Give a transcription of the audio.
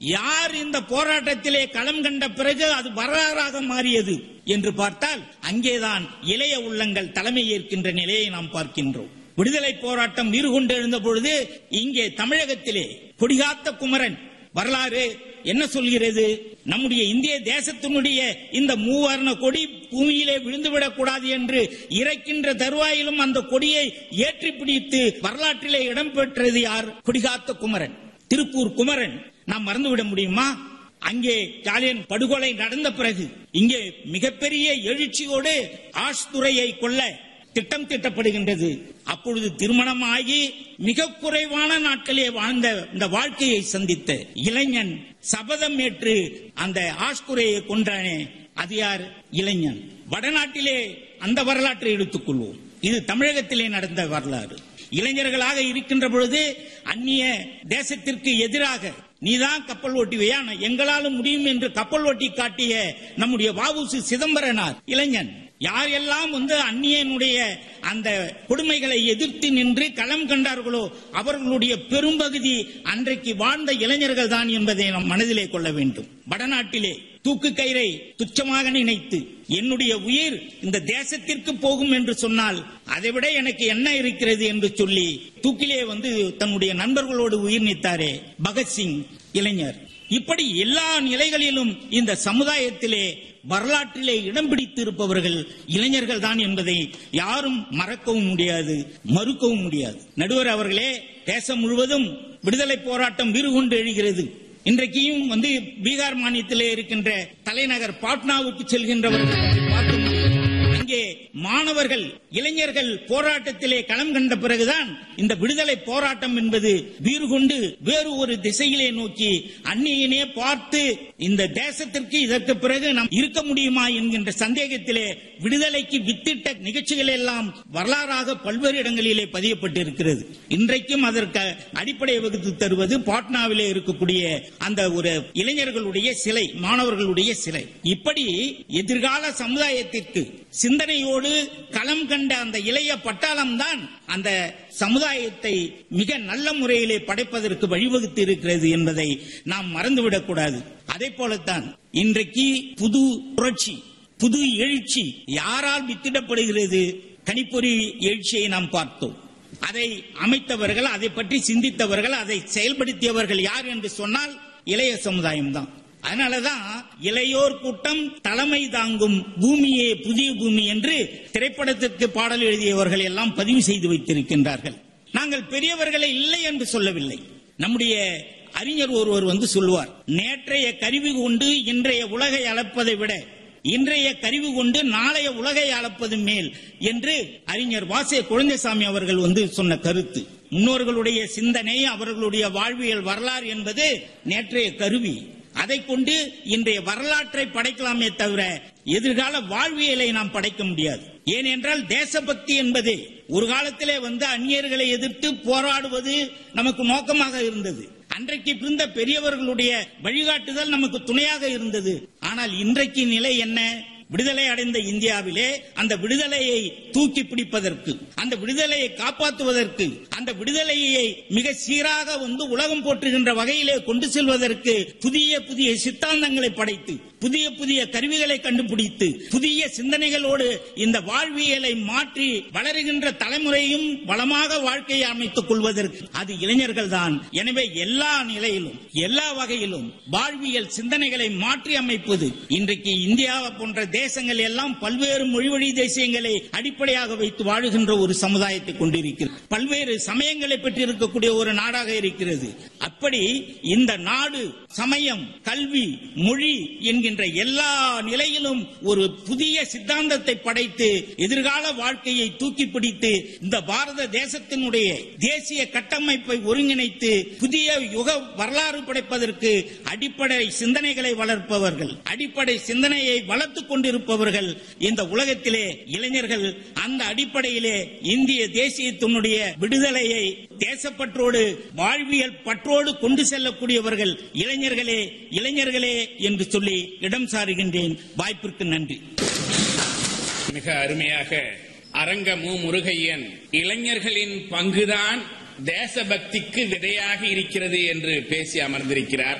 யார் இந்த போராட்டத்திலே களம் கண்ட பிறகு அது வரலாறாக மாறியது என்று பார்த்தால் அங்கேதான் இளைய உள்ளங்கள் தலைமை ஏற்கின்ற நிலையை நாம் பார்க்கின்றோம் விடுதலை போராட்டம் வீறு கொண்டு எழுந்த பொழுது இங்கே தமிழகத்திலே கொடிகாத்த குமரன் வரலாறு என்ன சொல்கிறது நம்முடைய இந்திய தேசத்தினுடைய இந்த மூவர்ண கொடி பூமியிலே விழுந்துவிடக் கூடாது என்று இறைக்கின்ற தருவாயிலும் அந்த கொடியை ஏற்றி பிடித்து வரலாற்றிலே இடம்பெற்றது யார் கொடிகாத்த குமரன் திருப்பூர் குமரன் நாம் மறந்துவிட முடியுமா அங்கே ஜாலியன் படுகொலை நடந்த பிறகு இங்கே மிகப்பெரிய எழுச்சியோடு ஆஷ்துரையை கொல்ல திட்டம் திட்டப்படுகின்றது அப்பொழுது திருமணம் ஆகி மிக குறைவான நாட்களே வாழ்ந்த இந்த வாழ்க்கையை சந்தித்த இளைஞன் சபதம் ஏற்று அந்த ஆஷ்குரையை கொன்றானே அது யார் இளைஞன் வடநாட்டிலே அந்த வரலாற்றை எடுத்துக்கொள்வோம் இது தமிழகத்திலே நடந்த வரலாறு இளைஞர்களாக இருக்கின்ற பொழுது அந்நிய தேசத்திற்கு எதிராக நீதான் கப்பல் ஓட்டுவையா எங்களாலும் முடியும் என்று கப்பல் ஓட்டி காட்டிய நம்முடைய வாவுசி சிதம்பரனார் இளைஞன் யாரெல்லாம் வந்து அந்நியனுடைய அந்த கொடுமைகளை எதிர்த்து நின்று களம் கண்டார்களோ அவர்களுடைய பெரும்பகுதி அன்றைக்கு வாழ்ந்த இளைஞர்கள் தான் என்பதை நாம் மனதிலே கொள்ள வேண்டும் வடநாட்டிலே தூக்கு கயிறை துச்சமாக நினைத்து என்னுடைய உயிர் இந்த தேசத்திற்கு போகும் என்று சொன்னால் அதைவிட எனக்கு என்ன இருக்கிறது என்று சொல்லி தூக்கிலே வந்து தன்னுடைய நண்பர்களோடு உயிர் நீத்தாரே பகத்சிங் இளைஞர் இப்படி எல்லா நிலைகளிலும் இந்த சமுதாயத்திலே வரலாற்றிலே இடம் பிடித்து இருப்பவர்கள் இளைஞர்கள் தான் என்பதை யாரும் மறக்கவும் முடியாது மறுக்கவும் முடியாது நடுவர் அவர்களே தேசம் முழுவதும் விடுதலை போராட்டம் வீறுகொண்டு எழுகிறது இன்றைக்கும் வந்து பீகார் மாநிலத்திலே இருக்கின்ற தலைநகர் பாட்னாவுக்கு செல்கின்றவர்கள் பார்க்க முடியும் அங்கே மாணவர்கள் இளைஞர்கள் போராட்டத்திலே களம் கண்ட பிறகுதான் இந்த விடுதலை போராட்டம் என்பது வீறு கொண்டு வேறு ஒரு திசையிலே நோக்கி அந்நியனே பார்த்து இந்த தேசத்திற்கு இதற்கு பிறகு நாம் இருக்க முடியுமா என்கின்ற சந்தேகத்திலே விடுதலைக்கு வித்திட்ட நிகழ்ச்சிகள் எல்லாம் வரலாறாக பல்வேறு இடங்களிலே பதியப்பட்டிருக்கிறது இன்றைக்கும் அதற்கு அடிப்படை வகுத்து தருவது பாட்னாவிலே இருக்கக்கூடிய அந்த ஒரு இளைஞர்களுடைய சிலை மாணவர்களுடைய சிலை இப்படி எதிர்கால சமுதாயத்திற்கு சிந்தனையோடு களம் கண்ட அந்த இளைய பட்டாளம் தான் அந்த சமுதாயத்தை மிக நல்ல முறையிலே படைப்பதற்கு வழிவகுத்து இருக்கிறது என்பதை நாம் மறந்துவிடக் கூடாது அதே போலத்தான் இன்றைக்கு புது புரட்சி புது எழுச்சி யாரால் வித்திடப்படுகிறது கணிப்பொறி எழுச்சியை நாம் பார்த்தோம் அதை அமைத்தவர்கள் அதை பற்றி சிந்தித்தவர்கள் அதை செயல்படுத்தியவர்கள் யார் என்று சொன்னால் இளைய சமுதாயம் தான் அதனாலதான் இளையோர் கூட்டம் தலைமை தாங்கும் பூமியே புதிய பூமி என்று திரைப்படத்திற்கு பாடல் எழுதியவர்கள் எல்லாம் பதிவு செய்து வைத்திருக்கின்றார்கள் நாங்கள் பெரியவர்களை இல்லை என்று சொல்லவில்லை நம்முடைய அறிஞர் ஒருவர் வந்து சொல்லுவார் நேற்றைய கருவி கொண்டு இன்றைய உலகை அளப்பதை விட இன்றைய கருவி கொண்டு நாளைய உலகை அளப்பது மேல் என்று அறிஞர் வாசே குழந்தைசாமி அவர்கள் வந்து சொன்ன கருத்து முன்னோர்களுடைய சிந்தனை அவர்களுடைய வாழ்வியல் வரலாறு என்பது நேற்றைய கருவி அதை கொண்டு இன்றைய வரலாற்றை படைக்கலாமே தவிர எதிர்கால வாழ்வியலை நாம் படைக்க முடியாது ஏனென்றால் தேசபக்தி என்பது ஒரு காலத்திலே வந்து அந்நியர்களை எதிர்த்து போராடுவது நமக்கு நோக்கமாக இருந்தது அன்றைக்கு இருந்த பெரியவர்களுடைய வழிகாட்டுதல் நமக்கு துணையாக இருந்தது ஆனால் இன்றைக்கு நிலை என்ன விடுதலை அடைந்த இந்தியாவிலே அந்த விடுதலையை தூக்கி பிடிப்பதற்கு அந்த விடுதலையை காப்பாற்றுவதற்கு அந்த விடுதலையை மிக சீராக வந்து உலகம் போற்றுகின்ற வகையிலே கொண்டு செல்வதற்கு புதிய புதிய சித்தாந்தங்களை படைத்து புதிய புதிய கருவிகளை கண்டுபிடித்து புதிய சிந்தனைகளோடு இந்த வாழ்வியலை மாற்றி வளருகின்ற தலைமுறையும் வளமாக வாழ்க்கையை அமைத்துக் கொள்வதற்கு அது இளைஞர்கள் தான் எனவே எல்லா நிலையிலும் எல்லா வகையிலும் வாழ்வியல் சிந்தனைகளை மாற்றி அமைப்பது இன்றைக்கு இந்தியா போன்ற தேசங்கள் எல்லாம் பல்வேறு மொழி வழி தேசியங்களை அடிப்படையாக வைத்து வாழுகின்ற ஒரு சமுதாயத்தை கொண்டிருக்கிறது பல்வேறு சமயங்களை பெற்றிருக்கக்கூடிய ஒரு நாடாக இருக்கிறது அப்படி இந்த நாடு சமயம் கல்வி மொழி என்கின்ற எல்லா நிலையிலும் ஒரு புதிய சித்தாந்தத்தை படைத்து எதிர்கால வாழ்க்கையை தூக்கி பிடித்து இந்த பாரத தேசத்தினுடைய தேசிய கட்டமைப்பை ஒருங்கிணைத்து புதிய யுக வரலாறு படைப்பதற்கு அடிப்படை சிந்தனைகளை வளர்ப்பவர்கள் அடிப்படை சிந்தனையை வளர்த்துக் கொண்டிருப்பவர்கள் இந்த உலகத்திலே இளைஞர்கள் அந்த அடிப்படையிலே இந்திய தேசியத்தினுடைய விடுதலையை தேசப்பற்றோடு வாழ்வியல் பற்றோடு கொண்டு செல்லக்கூடியவர்கள் இளைஞர்களே இளைஞர்களே என்று சொல்லி இடம் சாருகின்றேன் வாய்ப்பிற்கு நன்றி மிக அருமையாக அரங்க மு முருகையன் இளைஞர்களின் பங்குதான் தேசபக்திக்கு விதையாக இருக்கிறது என்று பேசி அமர்ந்திருக்கிறார்